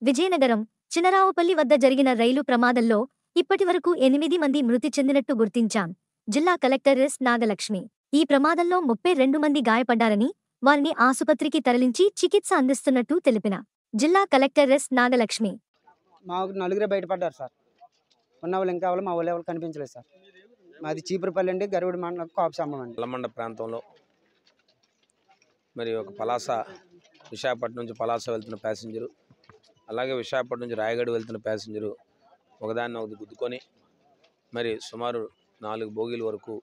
విజయనగరం చినరావుపల్లి వద్ద జరిగిన రైలు ప్రమాదంలో ఇప్పటివరకు ఎనిమిది మంది మృతి చెందినట్టు గుర్తించాం జిల్లా కలెక్టర్ ఎస్ నాగలక్ష్మి ఈ ప్రమాదంలో ముప్పై రెండు మంది గాయపడ్డారని వారిని ఆసుపత్రికి తరలించి చికిత్స అందిస్తున్నట్టు తెలిపిన జిల్లా కలెక్టర్ ఎస్ నాగలక్ష్మి మాకు నలుగురే బయటపడ్డారు సార్ ఉన్న వాళ్ళు ఇంకా వాళ్ళు మా వాళ్ళు ఎవరు కనిపించలేదు సార్ మాది చీపురుపల్లి అండి గరువుడి మండలం కాపుసమ్మం అండి నల్లమండ ప్రాంతంలో మరి ఒక పలాస విశాఖపట్నం నుంచి పలాస వెళ్తున్న ప్యాసింజరు అలాగే విశాఖపట్నం నుంచి రాయగఢ వెళ్తున్న ప్యాసింజరు ఒకదాన్ని ఒకటి గుద్దుకొని మరి సుమారు నాలుగు బోగీల వరకు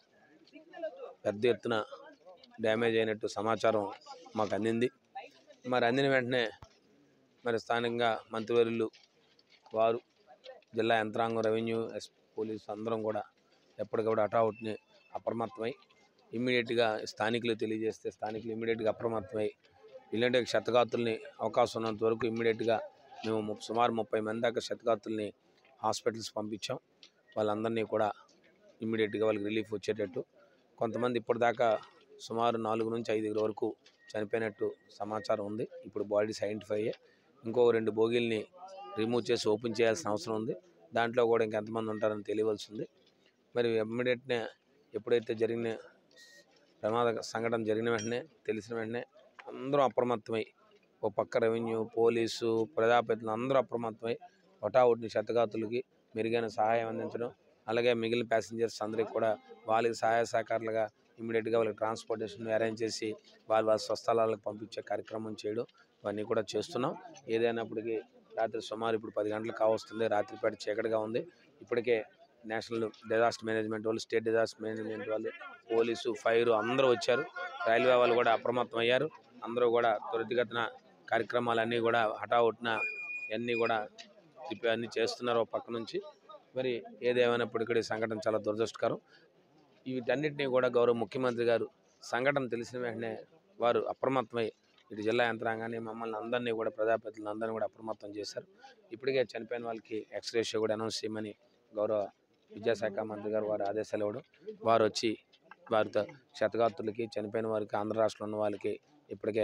పెద్ద ఎత్తున డ్యామేజ్ అయినట్టు సమాచారం మాకు అందింది మరి అందిన వెంటనే మరి స్థానికంగా మంత్రివర్యులు వారు జిల్లా యంత్రాంగం రెవెన్యూ ఎస్ పోలీసు అందరం కూడా ఎప్పటికప్పుడు అటావుట్ని అప్రమత్తమై ఇమ్మీడియట్గా స్థానికులు తెలియజేస్తే స్థానికులు ఇమ్మీడియట్గా అప్రమత్తమై ఇలాంటి క్షతగాతుల్ని అవకాశం ఉన్నంత వరకు ఇమ్మీడియట్గా మేము ము- సుమారు ముప్పై మంది దాకా క్షతగాతుల్ని హాస్పిటల్స్ పంపించాం వాళ్ళందరినీ కూడా ఇమ్మీడియట్గా వాళ్ళకి రిలీఫ్ వచ్చేటట్టు కొంతమంది ఇప్పటిదాకా సుమారు నాలుగు నుంచి ఐదుగురు వరకు చనిపోయినట్టు సమాచారం ఉంది ఇప్పుడు బాడీ ఐడెంటిఫై అయ్యే ఇంకో రెండు బోగీల్ని రిమూవ్ చేసి ఓపెన్ చేయాల్సిన అవసరం ఉంది దాంట్లో కూడా ఇంకెంతమంది ఉంటారని తెలియవలసి ఉంది మరి ఇమ్మీడియట్నే ఎప్పుడైతే జరిగిన ప్రమాద సంఘటన జరిగిన వెంటనే తెలిసిన వెంటనే అందరూ అప్రమత్తమై ఓ పక్క రెవెన్యూ పోలీసు ప్రజాప్రతినిధులు అందరూ అప్రమత్తమై ఒటావుటిని శతగాతులకి మెరుగైన సహాయం అందించడం అలాగే మిగిలిన ప్యాసింజర్స్ అందరికి కూడా వాళ్ళకి సహాయ సహకారాలుగా ఇమీడియట్గా వాళ్ళకి ట్రాన్స్పోర్టేషన్ అరేంజ్ చేసి వాళ్ళ వాళ్ళ స్వస్థలాలకు పంపించే కార్యక్రమం చేయడం ఇవన్నీ కూడా చేస్తున్నాం ఏదైనప్పటికీ రాత్రి సుమారు ఇప్పుడు పది గంటలకు కావస్తుంది రాత్రిపేట చీకటిగా ఉంది ఇప్పటికే నేషనల్ డిజాస్టర్ మేనేజ్మెంట్ వాళ్ళు స్టేట్ డిజాస్టర్ మేనేజ్మెంట్ వాళ్ళు పోలీసు ఫైర్ అందరూ వచ్చారు రైల్వే వాళ్ళు కూడా అప్రమత్తం అయ్యారు అందరూ కూడా త్వరితగతిన కార్యక్రమాలన్నీ కూడా హఠావుట్న అన్నీ కూడా తిప్పి అన్నీ చేస్తున్నారు ఒక పక్క నుంచి మరి ఏదేమైనప్పటికీ ఈ సంఘటన చాలా దురదృష్టకరం వీటన్నిటినీ కూడా గౌరవ ముఖ్యమంత్రి గారు సంఘటన తెలిసిన వెంటనే వారు అప్రమత్తమై ఇటు జిల్లా యంత్రాంగాన్ని మమ్మల్ని అందరినీ కూడా ప్రజాప్రతినిధులు అందరినీ కూడా అప్రమత్తం చేశారు ఇప్పటికే చనిపోయిన వాళ్ళకి ఎక్స్రేషియో కూడా అనౌన్స్ చేయమని గౌరవ విద్యాశాఖ మంత్రి గారు వారు ఆదేశాలు ఇవ్వడం వారు వచ్చి వారితో క్షతగాత్రులకి చనిపోయిన వారికి ఆంధ్ర రాష్ట్రంలో ఉన్న వాళ్ళకి ఇప్పటికే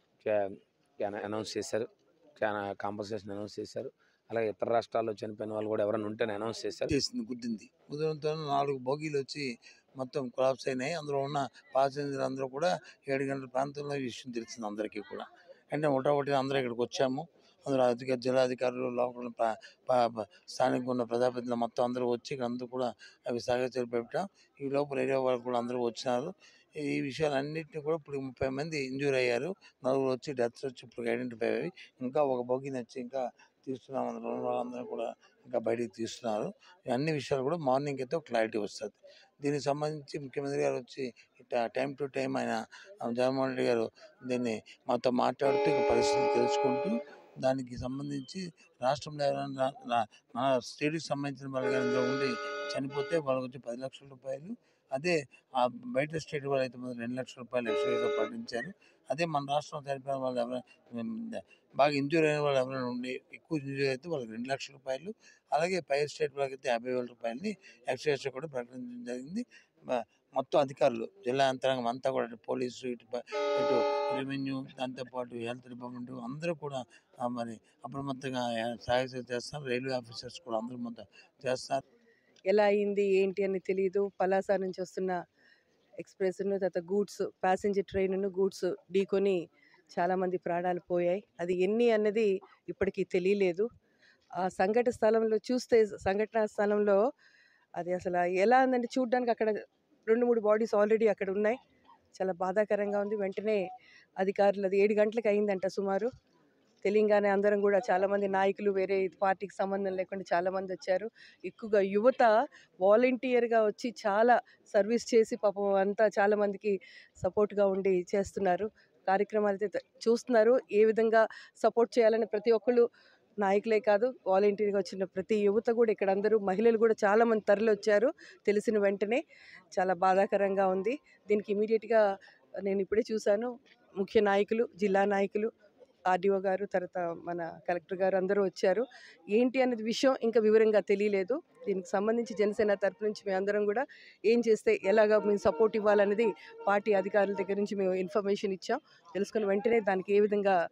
అనౌన్స్ చేశారు కాంపన్సేషన్ అనౌన్స్ చేశారు అలాగే ఇతర రాష్ట్రాల్లో చనిపోయిన వాళ్ళు కూడా ఎవరైనా ఉంటేనే అనౌన్స్ చేశారు చేసింది గుద్దింది కుదరంతో నాలుగు బోగీలు వచ్చి మొత్తం కొలాప్స్ అయినాయి అందులో ఉన్న పాసెంజర్ అందరూ కూడా ఏడు గంటల ప్రాంతంలో ఈ విషయం తెలిసింది అందరికీ కూడా అంటే ఒకటి అందరూ ఇక్కడికి వచ్చాము అందులో అధిక జిల్లాధికారులు లోపల ప్ర- ప- ప- స్థానిక ఉన్న ప్రజాప్రతినిధులు మొత్తం అందరూ వచ్చి ఇక్కడ అందరూ కూడా అవి సాగచర్య పెట్టాం ఈ లోపల ఏరియా వాళ్ళు కూడా అందరూ వచ్చినారు ఈ విషయాలన్నింటినీ కూడా ఇప్పుడు ముప్పై మంది ఇంజూర్ అయ్యారు నలుగురు వచ్చి డెత్స్ వచ్చి ఇప్పుడు ఐడెంటిఫై అయ్యాయి ఇంకా ఒక బోగిని వచ్చి ఇంకా తీస్తున్నాం అందులో ఉన్న వాళ్ళందరూ కూడా ఇంకా బయటికి తీస్తున్నారు ఈ అన్ని విషయాలు కూడా మార్నింగ్ అయితే క్లారిటీ వస్తుంది దీనికి సంబంధించి ముఖ్యమంత్రి గారు వచ్చి ఇట్లా టైం టు టైం ఆయన ఆ, జగన్మోహన్ రెడ్డి గారు దీన్ని మాతో మాట్లాడుతూ ఇక పరిస్థితి తెలుసుకుంటూ దానికి సంబంధించి రాష్ట్రంలో ఎవరైనా రా- రా- మన స్టేట్కి సంబంధించిన వాళ్ళు కానీ ఇందులో ఉండి చనిపోతే వాళ్ళకి వచ్చి పది లక్షల రూపాయలు అదే ఆ బయట స్టేట్ వాళ్ళు అయితే మాత్రం రెండు లక్షల రూపాయలు ఎక్స్ట్రాగా ప్రకటించారు అదే మన రాష్ట్రంలో చనిపోయిన వాళ్ళు ఎవరైనా బాగా ఇంజూర్ అయిన వాళ్ళు ఎవరైనా ఉండి ఎక్కువ ఇంజూర్ అయితే వాళ్ళకి రెండు లక్షల రూపాయలు అలాగే పై స్టేట్ వాళ్ళకి అయితే యాభై వేల రూపాయలని ఎక్స్ట్రా కూడా ప్రకటించడం జరిగింది మ- మొత్తం అధికారులు జిల్లా యంత్రాంగం అంతా కూడా ఇటు పోలీసు ఇటు ప- ఇటు రెవెన్యూ దాంతోపాటు హెల్త్ డిపార్ట్మెంట్ అందరూ కూడా ఆ, మరి అప్రమత్తంగా సహాయ సహకారాలు చేస్తున్నారు రైల్వే ఆఫీసర్స్ కూడా అందరూ మొత్తం చేస్తున్నారు ఎలా అయింది ఏంటి అని తెలియదు పలాస నుంచి వస్తున్న ఎక్స్ప్రెస్ను తర్వాత గూడ్స్ ప్యాసింజర్ ట్రైన్ను గూడ్స్ ఢీకొని చాలామంది ప్రాణాలు పోయాయి అది ఎన్ని అన్నది ఇప్పటికీ తెలియలేదు ఆ సంఘటన స్థలంలో చూస్తే సంఘటన స్థలంలో అది అసలు ఎలా ఉందంటే చూడడానికి అక్కడ రెండు మూడు బాడీస్ ఆల్రెడీ అక్కడ ఉన్నాయి చాలా బాధాకరంగా ఉంది వెంటనే అధికారులు అది ఏడు గంటలకు అయిందంట సుమారు తెలియంగానే అందరం కూడా చాలామంది నాయకులు వేరే పార్టీకి సంబంధం లేకుండా చాలామంది వచ్చారు ఎక్కువగా యువత వాలంటీర్గా వచ్చి చాలా సర్వీస్ చేసి పాపం అంతా చాలామందికి సపోర్ట్గా ఉండి చేస్తున్నారు కార్యక్రమాలు అయితే త- చూస్తున్నారు ఏ విధంగా సపోర్ట్ చేయాలని ప్రతి ఒక్కళ్ళు నాయకులే కాదు వాలంటీర్గా వచ్చిన ప్రతి యువత కూడా ఇక్కడ అందరూ మహిళలు కూడా చాలామంది తరలి వచ్చారు తెలిసిన వెంటనే చాలా బాధాకరంగా ఉంది దీనికి ఇమీడియట్గా నేను ఇప్పుడే చూశాను ముఖ్య నాయకులు జిల్లా నాయకులు ఆర్డీఓ గారు తర్వాత మన కలెక్టర్ గారు అందరూ వచ్చారు ఏంటి అనేది విషయం ఇంకా వివరంగా తెలియలేదు దీనికి సంబంధించి జనసేన తరపు నుంచి మేము అందరం కూడా ఏం చేస్తే ఎలాగా మేము సపోర్ట్ ఇవ్వాలనేది పార్టీ అధికారుల దగ్గర నుంచి మేము ఇన్ఫర్మేషన్ ఇచ్చాం తెలుసుకుని వెంటనే దానికి ఏ విధంగా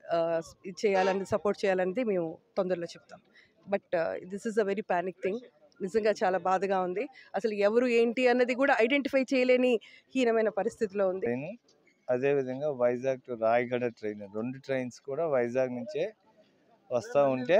ఇది చేయాలని సపోర్ట్ చేయాలనేది మేము తొందరలో చెప్తాం but this is a very panic thing నిజంగా చాలా బాధగా ఉంది అసలు ఎవరు ఏంటి అన్నది కూడా ఐడెంటిఫై చేయలేని హీనమైన పరిస్థితిలో ఉంది ట్రైన్ అదేవిధంగా వైజాగ్ టు రాయగడ ట్రైన్ రెండు ట్రైన్స్ కూడా వైజాగ్ నుంచే వస్తూ ఉంటే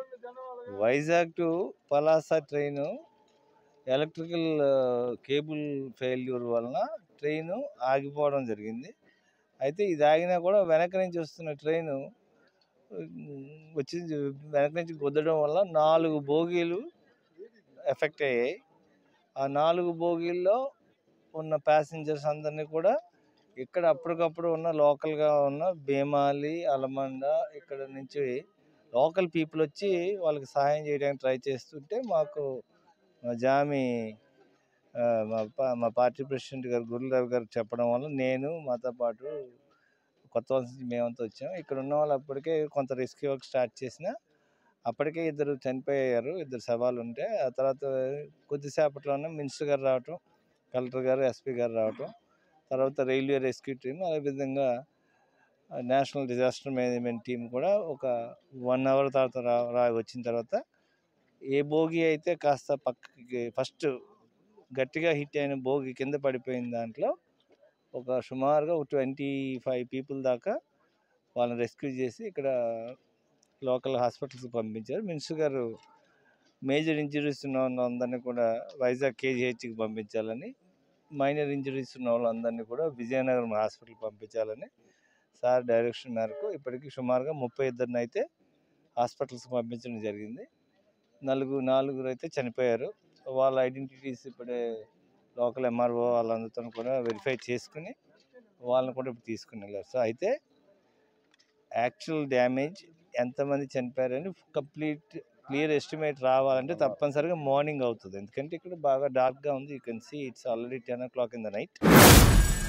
Vizag to Palasa train electrical cable failure వలన ట్రైను ఆగిపోవడం జరిగింది అయితే ఇది ఆగినా కూడా వెనక నుంచి వస్తున్న ట్రైను ఉమ్, వచ్చి వెనక నుంచి గుద్దడం వల్ల నాలుగు బోగీలు ఎఫెక్ట్ అయ్యాయి ఆ నాలుగు బోగీల్లో ఉన్న ప్యాసింజర్స్ అందరినీ కూడా ఇక్కడ అప్పటికప్పుడు ఉన్న లోకల్గా ఉన్న భీమాలి అలమండ ఇక్కడ నుంచి లోకల్ పీపుల్ వచ్చి వాళ్ళకి సహాయం చేయడానికి ట్రై చేస్తుంటే మాకు మా జామి ఆ, మా పా- మా పార్టీ ప్రెసిడెంట్ గారు గురురావు గారు చెప్పడం వల్ల నేను మాతో పాటు కొత్త వలస నుంచి మేమంతా వచ్చాం ఇక్కడ ఉన్న వాళ్ళు అప్పటికే కొంత రెస్క్యూ వర్క్ స్టార్ట్ చేసిన అప్పటికే ఇద్దరు చనిపోయారు ఇద్దరు శవాలు ఉంటే ఆ తర్వాత కొద్దిసేపట్లోనే మినిస్టర్ గారు రావటం కలెక్టర్ గారు ఎస్పీ గారు రావటం తర్వాత రైల్వే రెస్క్యూ టీమ్ అదేవిధంగా నేషనల్ డిజాస్టర్ మేనేజ్మెంట్ టీం కూడా ఒక వన్ అవర్ తర్వాత రా రా వచ్చిన తర్వాత ఏ భోగి అయితే కాస్త పక్కకి ఫస్ట్ గట్టిగా హిట్ అయిన భోగి కింద పడిపోయిన దాంట్లో ఒక సుమారుగా ఒక ట్వంటీ ఫైవ్ పీపుల్ దాకా వాళ్ళని రెస్క్యూ చేసి ఇక్కడ లోకల్ హాస్పిటల్స్కి పంపించారు మినిస్టర్ గారు మేజర్ ఇంజరీస్ ఉన్న వాళ్ళందరినీ కూడా వైజాగ్ కేజీహెచ్కి పంపించాలని మైనర్ ఇంజరీస్ ఉన్న వాళ్ళందరినీ కూడా విజయనగరం హాస్పిటల్కి పంపించాలని సార్ డైరెక్షన్ మేరకు ఇప్పటికీ సుమారుగా ముప్పై ఇద్దరిని అయితే హాస్పిటల్స్కి పంపించడం జరిగింది నలుగురు నాలుగురు అయితే చనిపోయారు వాళ్ళ ఐడెంటిటీస్ ఇప్పుడే లోకల్ ఎంఆర్ఓ వాళ్ళందరితో కూడా వెరిఫై చేసుకుని వాళ్ళని కూడా ఇప్పుడు తీసుకుని వెళ్ళారు సో అయితే యాక్చువల్ డ్యామేజ్ ఎంతమంది చనిపోయారని కంప్లీట్ క్లియర్ ఎస్టిమేట్ రావాలంటే తప్పనిసరిగా మార్నింగ్ అవుతుంది ఎందుకంటే ఇక్కడ బాగా డార్క్గా ఉంది you can see it's already ten o'clock in the night